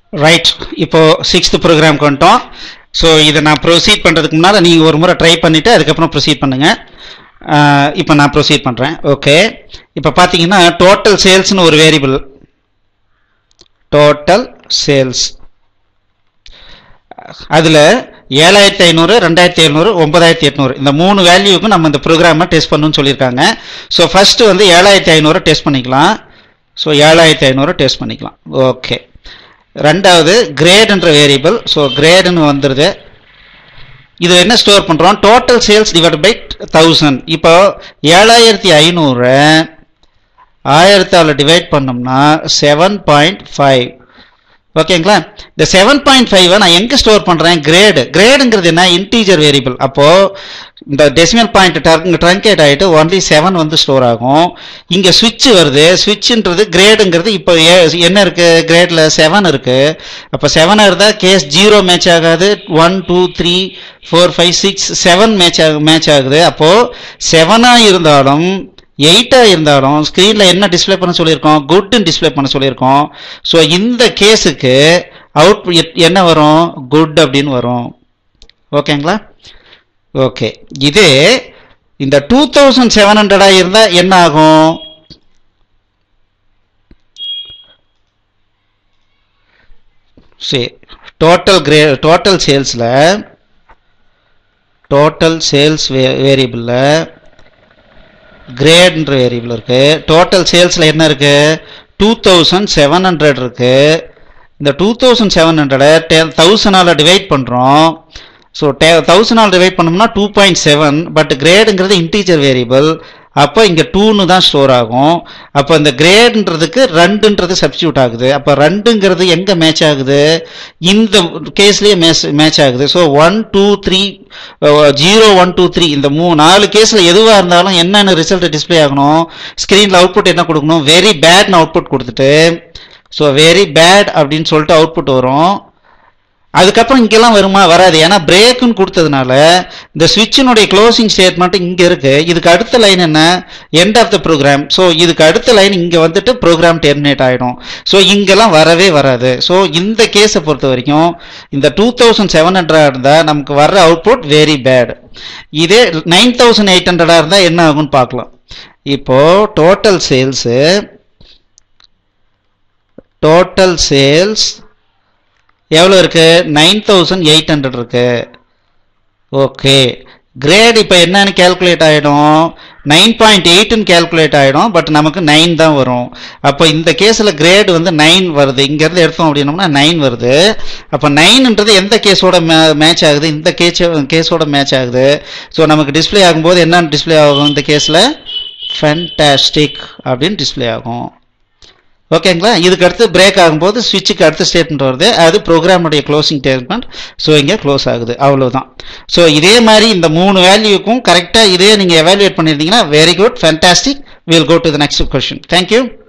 right இப்போ sixth program வந்துட்டோம் so இதை நான் ப்ரொசீட் பண்ணுறதுக்கு முன்னால் நீங்கள் ஒரு முறை ட்ரை பண்ணிவிட்டு அதுக்கப்புறம் ப்ரொசீட் பண்ணுங்கள் இப்போ நான் ப்ரொசீட் பண்ணுறேன் ஓகே இப்போ பார்த்தீங்கன்னா டோட்டல் சேல்ஸ்னு ஒரு வேரியபிள் டோட்டல் சேல்ஸ் அதில் ஏழாயிரத்தி ஐநூறு ரெண்டாயிரத்தி எழுநூறு ஒன்பதாயிரத்தி எட்நூறு இந்த மூணு வேல்யூக்கும் நம்ம இந்த ப்ரோக்ராமை டெஸ்ட் பண்ணணும்னு சொல்லியிருக்காங்க ஸோ ஃபஸ்ட்டு வந்து ஏழாயிரத்தி ஐநூறு டெஸ்ட் பண்ணிக்கலாம் ஸோ ஏழாயிரத்தி ஐநூறு டெஸ்ட் பண்ணிக்கலாம் ஓகே ரெண்டாவது கிரேடுன்ற வேரியபிள் ஸோ கிரேடுன்னு வந்துடுது இது என்ன ஸ்டோர் பண்ணுறோம் total sales divide by thousand இப்போ ஏழாயிரத்தி ஐநூறு ஆயிரத்தால் டிவைட் பண்ணோம்னா செவன் பாயிண்ட் ஃபைவ் ஓகேங்களா இந்த செவன் பாயிண்ட் ஃபைவை நான் எங்கே ஸ்டோர் பண்ணுறேன் கிரேடு கிரேடுங்கிறது என்ன இன்டீஜர் வேரியபிள் அப்போது இந்த டெசிமல் பாயிண்ட் ட்ரங்கேட் ஆகிட்டு ஒன்லி செவன் வந்து ஸ்டோர் ஆகும் இங்கே சுவிட்ச் வருது சுவிட்சுன்றது கிரேடுங்கிறது இப்போ என்ன இருக்குது கிரேடில் செவன் இருக்குது அப்போ செவனாக இருந்தால் கேஸ் ஜீரோ மேட்ச் ஆகாது one two three four five six seven match ஆகு மேட்ச் ஆகுது அப்போது செவனாக இருந்தாலும் எயிட்டாக இருந்தாலும் ஸ்க்ரீனில் என்ன டிஸ்பிளே பண்ண சொல்லியிருக்கோம் குட்னு டிஸ்பிளே பண்ண சொல்லியிருக்கோம் ஸோ இந்த கேஸுக்கு அவுட் என்ன வரும் குட் அப்படின்னு வரும் ஓகேங்களா ஓகே இதே இந்த டூ தௌசண்ட் செவன் ஹண்ட்ரடாக இருந்தால் என்ன ஆகும் சரி டோட்டல் கிரே டோட்டல் சேல்ஸில் டோட்டல் சேல்ஸ் வே வேரியபிளில் கிரேட்ன்ற வேரியபிள் இருக்கு டோட்டல் சேல்ஸில் என்ன இருக்கு டூ தௌசண்ட் செவன் ஹண்ட்ரட் இருக்கு இந்த டூ தௌசண்ட் செவன் ஹண்ட்ரடை டென் தௌசண்டால் டிவைட் பண்ணுறோம் ஸோ டே தௌசண்டால் டிவைட் பண்ணோம்னா டூ பாயிண்ட் செவன் பட் கிரேடுங்கிறது இன்டீஜர் வேரியபிள் அப்போ இங்கே டூன்னு தான் ஸ்டோர் ஆகும் அப்போ இந்த கிரேடுன்றதுக்கு ரெண்டுன்றது சப்ஸ்டியூட் ஆகுது அப்போ ரெண்டுங்கிறது எங்கே மேட்ச் ஆகுது இந்த கேஸ்லேயே மேட்ச் மேட்ச் ஆகுது so one two three zero one two three இந்த மூ நாலு கேஸில் எதுவாக இருந்தாலும் என்னென்ன ரிசல்ட் டிஸ்பிளே ஆகணும் ஸ்க்ரீனில் அவுட்புட் என்ன கொடுக்கணும் வெரி பேட்னு அவுட்புட் கொடுத்துட்டு ஸோ வெரி பேட் அப்படின்னு சொல்லிட்டு அவுட்புட் வரும் அதுக்கப்புறம் இங்கெல்லாம் வருமா வராது ஏன்னா பிரேக்குன்னு கொடுத்ததுனால இந்த சுவிட்சினுடைய க்ளோசிங் ஸ்டேட்மெண்ட் இங்கே இருக்கு இதுக்கு அடுத்த லைன் என்ன end of the program so இதுக்கு அடுத்த லைன் இங்கே வந்துட்டு ப்ரோக்ராம் டெர்மினேட் ஆகிடும் ஸோ இங்கெல்லாம் வரவே வராது ஸோ இந்த கேஸை பொறுத்த வரைக்கும் இந்த டூ தௌசண்ட் செவன் ஹண்ட்ரட் இருந்தால் நமக்கு வர்ற அவுட்புட் வெரி பேட் இதே நைன் தௌசண்ட் எயிட் ஹண்ட்ரடாக இருந்தால் என்ன ஆகும்னு பார்க்கலாம் இப்போ டோட்டல் சேல்ஸு டோட்டல் சேல்ஸ் எவ்வளோ இருக்கு நைன் தௌசண்ட் எயிட் ஹண்ட்ரட் இருக்கு ஓகே கிரேட் இப்போ என்னன்னு கேல்குலேட் ஆகிடும் நைன் பாயிண்ட் எயிட்னு கேல்குலேட் ஆகிடும் பட் நமக்கு நைன் தான் வரும் அப்போ இந்த கேஸில் கிரேட் வந்து நைன் வருது இங்கேருந்து எடுத்தோம் அப்படின்னோம்னா நைன் வருது அப்போ நைன்ன்றது எந்த கேஸோட மே மேட்ச் ஆகுது இந்த கேஸ் கேஸோட மேட்ச் ஆகுது ஸோ நமக்கு டிஸ்பிளே ஆகும்போது என்னென்னு டிஸ்பிளே ஆகும் இந்த கேஸில் ஃபென்டாஸ்டிக் அப்படின்னு டிஸ்பிளே ஆகும் ஓகேங்களா இதுக்கு அடுத்து பிரேக் ஆகும்போது சுவிட்சுக்கு அடுத்த ஸ்டேட்மெண்ட் வருது அது ப்ரோக்ராமுடைய க்ளோசிங் ஸ்டேட்மெண்ட் ஸோ இங்கே க்ளோஸ் ஆகுது அவ்வளோதான் ஸோ இதே மாதிரி இந்த மூணு வேல்யூக்கும் கரெக்டாக இதே நீங்கள் எவாலுவேட் பண்ணியிருந்தீங்கன்னா very good fantastic will go to the next question thank you